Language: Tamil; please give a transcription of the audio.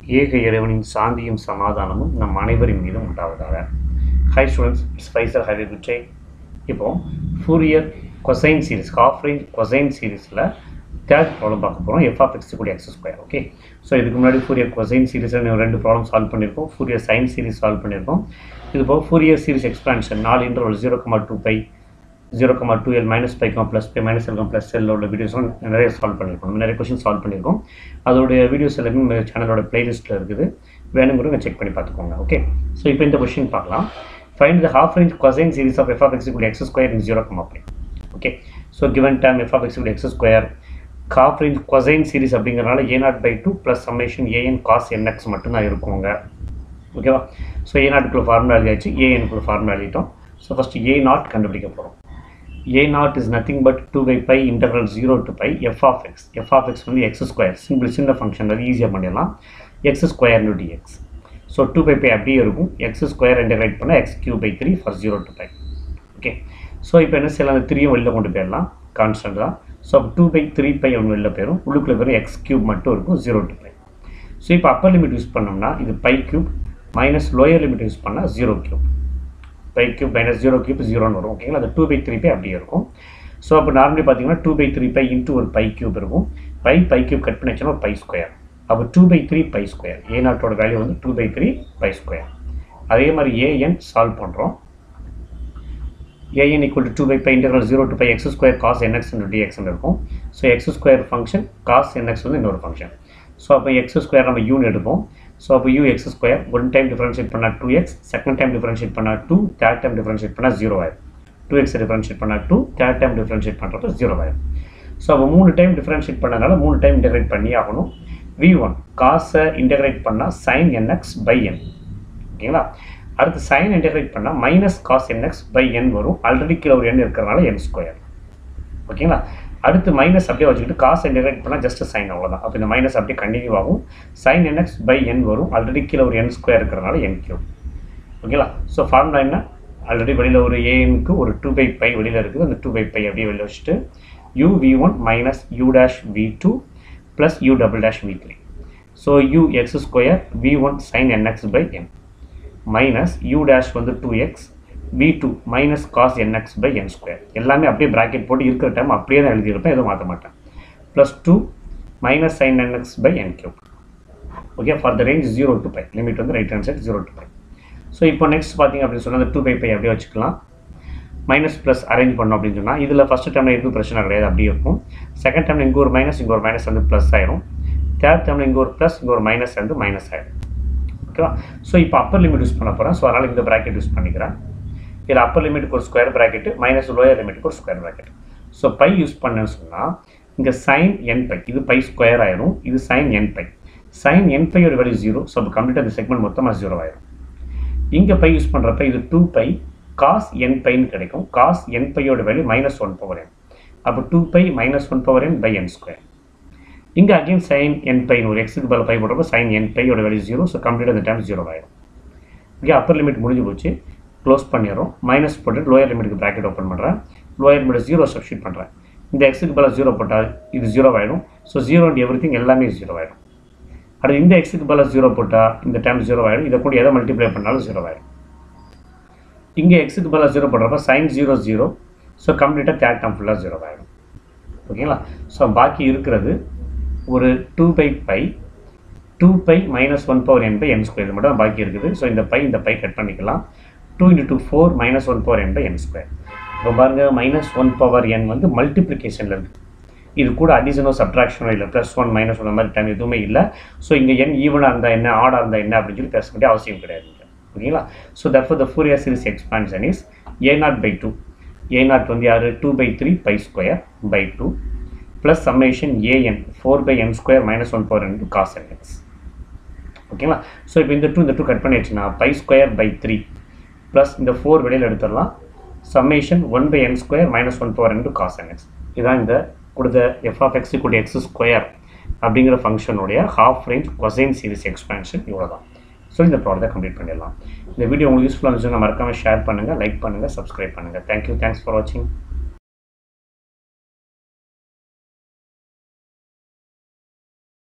ஏக இறைவனின் சாந்தியும் சமாதானமும் நம் அனைவரின் மீதும் உண்டாவதாக ஹை ஸ்டூடெண்ட்ஸ் இட்ஸ் ஃபைசர் ஹரி குச்சை இப்போ Fourier cosine series half range cosine சீரிஸில் தேர்ட் ப்ராப்ளம் பார்க்க போகிறோம் எஃப் ஆஃப் எக்ஸ் கூட எக்ஸ் ஸ்கொயர் ஓகே ஸோ இதுக்கு முன்னாடி ஃபூரியர் கொசைன் சீரிஸில் ரெண்டு ப்ராப்ளம் சால்வ் பண்ணியிருக்கோம் ஃபூரியர் சைன் சீரிஸ் சால்வ் பண்ணியிருக்கோம் இது போக ஃபூரியர் சீரிஸ் எக்ஸ்பான்ஷன் நாலு interval zero comma two pi zero comma two L minus pi comma plus pi minus L comma plus எல்ல உள்ள வீடியோஸும் நிறைய சால்வ் பண்ணியிருக்கோம் நிறைய கொஷின் சால்வ் பண்ணியிருக்கோம் அதோடைய வீடியோஸ் எல்லாமே நம்ம சேனலோட பிளேலிஸ்ட்டில் இருக்குது வேணுங்கிறவங்க செக் பண்ணி பார்த்துக்கோங்க ஓகே ஸோ இப்போ இந்த கொஷின் பார்க்கலாம் find the half range cosine series of F of X X square in zero comma pi okay so given time F of X X square half range cosine series அப்படிங்கிறனால A naught by two plus summation AN cos NX மட்டும்தான் இருக்குங்க ஓகேவா ஸோ ஏ நாட்டுக்குள்ள ஃபார்முலா எழுதியாச்சு ஏஎனுக்குள்ள ஃபார்முலா எழுதிட்டோம் ஸோ ஃபஸ்ட்டு ஏ நாட் கண்டுபிடிக்க போகிறோம் A naught is nothing but two by pi interval zero to pi F of X F of X வந்து எக்ஸ் ஸ்கொயர் சிம்பிள் சின்ன ஃபங்க்ஷன் அது ஈஸியாக பண்ணிடலாம் X square into DX so two by pi அப்படியே இருக்கும் எக்ஸ் ஸ்கொயர் இன்டகிரேட் பண்ணால் X cube by three for zero to pi okay so இப்போ என்ன செய்யலாம் அந்த த்ரீயும் வெளில கொண்டு போயிடலாம் கான்ஸ்டன்ட் தான் ஸோ அப்போ டூ பை த்ரீ பை ஒன்று வெளில போயிடும் உள்ளுக்குள்ள வெறும் எக்ஸ் கியூப் மட்டும் இருக்கும் ஜீரோ டு பை ஸோ இப்போ அப்பர் லிமிட் யூஸ் பண்ணோம்னா இது pi cube minus lower limit use பண்ணால் zero cube pi cube minus zero cube ஜீரோன்னு வரும் ஓகேங்களா அது டூ பை த்ரீ பை அப்படியே இருக்கும் ஸோ அப்போ நார்மலி பார்த்தீங்கன்னா two by three pi into ஒரு பை கியூப் இருக்கும் பை பை கியூப் கட் பண்ணி வச்சோன்னா ஒரு பை ஸ்கொயர் அப்போ two by three pi square A நாட்டோட வேல்யூ வந்து two by three pi square அதே மாதிரி ஏஎன் சால்வ் பண்ணுறோம் AN equal to two by pi interval zero to pi X square cos NX டிஎக்ஸ்னு இருக்கும் so X square function cos NX வந்து இன்னொரு ஃபங்க்ஷன் ஸோ அப்போ எக்ஸ் ஸ்கொயர் நம்ம யூன் எடுப்போம் ஸோ அப்போ U X square one time differentiate பண்ணால் two X second time differentiate பண்ணால் டூ தேர்ட் டைம் டிஃபரன்ஷியேட் பண்ணால் ஜீரோ ஆயிடும் டூ எக்ஸ் டிஃபரன்ஷியேட் பண்ணால் டூ தேர்ட் டைம் டிஃபரன்ஷியேட் பண்ணுறப்ப ஜீரோ ஆயிடும் ஸோ அப்போ மூணு டைம் டிஃபரன்ஷியேட் பண்ணனால மூணு டைம் இன்டெகிரேட் பண்ணி ஆகணும் வி ஒன் காசை இன்டெகிரேட் பண்ணால் சைன் என்எக்ஸ் பை என் ஓகேங்களா அடுத்து சைன் இன்டெகிரேட் பண்ணால் minus cos NX by N வரும் ஆல்ரெடி கீழே ஒரு என் இருக்கிறனால என் ஸ்கொயர் ஓகேங்களா அடுத்து மைனஸ் அப்படியே வச்சுக்கிட்டு காசு இன்டெகிரேட் பண்ணால் ஜஸ்ட் சைன் அவ்வளோதான் அப்போ இந்த மைனஸ் அப்படியே கண்டினியூ ஆகும் சைன் என்எக்ஸ் பை என் வரும் ஆல்ரெடி கீழே ஒரு என் ஸ்கொயர் இருக்கிறனால என் கியூப் ஓகேங்களா ஸோ ஃபார்முலா என்ன ஆல்ரெடி வெளியில் ஒரு ஏஎனுக்கு ஒரு டூ பை பை வெளியில் இருக்குது அந்த டூ பை பை அப்படியே வெளியில் வச்சுட்டு U V one minus U dash V two plus U double dash V three so U X square V one sine NX by N minus U dash வந்து two X V two minus cos NX by N square எல்லாமே அப்படியே ப்ராக்கெட் போட்டு இருக்கிற டைம் அப்படியே தான் எழுதியிருப்பேன் எதுவும் மாற்ற மாட்டேன் plus two minus sine NX by N cube okay for the range zero to pi limit வந்து right hand side zero to pi so இப்போ நெக்ஸ்ட் பார்த்தீங்க அப்படின்னு சொன்னால் அந்த டூ பை பை அப்படியே வச்சுக்கலாம் மைனஸ் ப்ளஸ் அரேஞ்ச் பண்ணோம் அப்படின்னு சொன்னால் இதில் ஃபஸ்ட் டைமில் எதுவும் பிரச்சனை கிடையாது அப்படியே இருக்கும் செகண்ட் டைமில் இங்கே ஒரு மைனஸ் இங்கே ஒரு மைனஸ் வந்து ப்ளஸ் ஆயிரும் தேர்ட் டைமில் இங்கே ஒரு ப்ளஸ் இங்கே ஒரு மைனஸ் வந்து மைனஸ் ஆயிடும் ஓகேவா ஸோ இப்போ அப்பர் லிமிட் யூஸ் பண்ண போகிறேன் ஸோ அதனால் இந்த ப்ராக்கெட் யூஸ் பண்ணிக்கிறேன் இதில் அப்பர் லிமிட்டுக்கு ஒரு ஸ்கொயர் ப்ராக்கெட்டு மைனஸ் லோயர் லிமிட்டுக்கு ஒரு square bracket so pi use பண்ணேன்னு சொன்னால் இங்கே சைன் என் பை இது பை ஸ்கொயர் ஆயிரும் இது sine N pi sine N பையோட வேல்யூ ஜீரோ ஸோ அப்போ கம்ப்ளீட்டாக இந்த செக்மெண்ட் மொத்தமாக ஜீரோ ஆயிரும் இங்கே பை யூஸ் பண்ணுறப்ப இது டூ பை காஸ் என் பைன்னு கிடைக்கும் காஸ் என் பையோட value minus one power N அப்போ two pi minus one power N by N square இங்கே அகைன் சைன் என் பை ஒரு எக்ஸுக்கு பதில் பை போடுறப்போ சைன் என் பையோட வேல்யூ ஜீரோ ஸோ கம்ப்ளீட்டாக இந்த டைம் ஜீரோ ஆயிடும் இங்கே அப்பர் லிமிட் முடிஞ்சு போச்சு க்ளோஸ் பண்ணிடுறோம் மைனஸ் போட்டு லோயர் லிமிட்டுக்கு ப்ராக்கெட் ஓப்பன் பண்ணுறேன் லோயர் லிமிட் ஜீரோ சப்ஸ்டியூட் பண்ணுறேன் இந்த எக்ஸுக்கு பதிலாக ஜீரோ போட்டால் இது ஜீரோ ஆகிடும் so zero and every thing எல்லாமே ஜீரோ ஆகிடும் அடுத்து இந்த எக்ஸுக்கு பதிலாக ஜீரோ போட்டால் இந்த டைம் ஜீரோ ஆகிடும் இதை கூட எதை மல்டிப்ளை பண்ணாலும் ஜீரோ ஆகிடும் இங்கே எக்ஸுக்கு பதிலாக ஜீரோ போடுறப்ப சைன் ஜீரோ ஜீரோ ஸோ கம்ப்ளீட்டாக தேர்ட் டைம் ஃபுல்லாக ஜீரோ ஆகிடும் ஓகேங்களா ஸோ பாக்கி இருக்கிறது ஒரு two by pi two pi minus one power N by N square இது மட்டும் தான் பாக்கி இருக்குது ஸோ இந்த பை இந்த பை கட் பண்ணிக்கலாம் two into two four minus one power N by N square இப்போ பாருங்கள் மைனஸ் ஒன் பவர் என் வந்து மல்டிப்ளிகேஷனில் இருக்குது இது கூட அடிஷனோ சப்ட்ராக்ஷனோ இல்லை ப்ளஸ் ஒன் மைனஸ் ஒன் மாதிரி டைம் எதுவுமே இல்லை ஸோ இங்கே என் ஈவனாக இருந்தால் என்ன ஆடாக இருந்தால் என்ன அப்படின்னு சொல்லி பேச வேண்டிய அவசியம் கிடையாது ஓகேங்களா so therefore the Fourier series expansion is A naught by two A naught வந்து யார் two by three pi square by two plus summation AN four by N square minus one power into cos N X ஓகேங்களா ஸோ இப்போ இந்த டூ இந்த டூ கட் பண்ணிடுச்சுன்னா pi square by three plus இந்த ஃபோர் வெளியில் எடுத்துடலாம் summation one by N square minus one power into cos N X இதுதான் இந்த கொடுத்த எஃப் ஆஃப் எக்ஸ் கூட எக்ஸ் ஸ்கொயர் அப்படிங்கிற ஃபங்க்ஷனுடைய half range cosine series expansion இவ்வளோ தான் ஸோ இந்த ப்ராடக்ட்டை கம்ப்ளீட் பண்ணிடலாம் இந்த வீடியோ உங்களுக்கு யூஸ்ஃபுல்லாக இருந்துச்சுன்னா மறக்காமல் ஷேர் பண்ணுங்கள் லைக் பண்ணுங்கள் சப்ஸ்கிரைப் பண்ணுங்கள் தேங்க்யூ தேங்க்ஸ் ஃபார் வாட்சிங்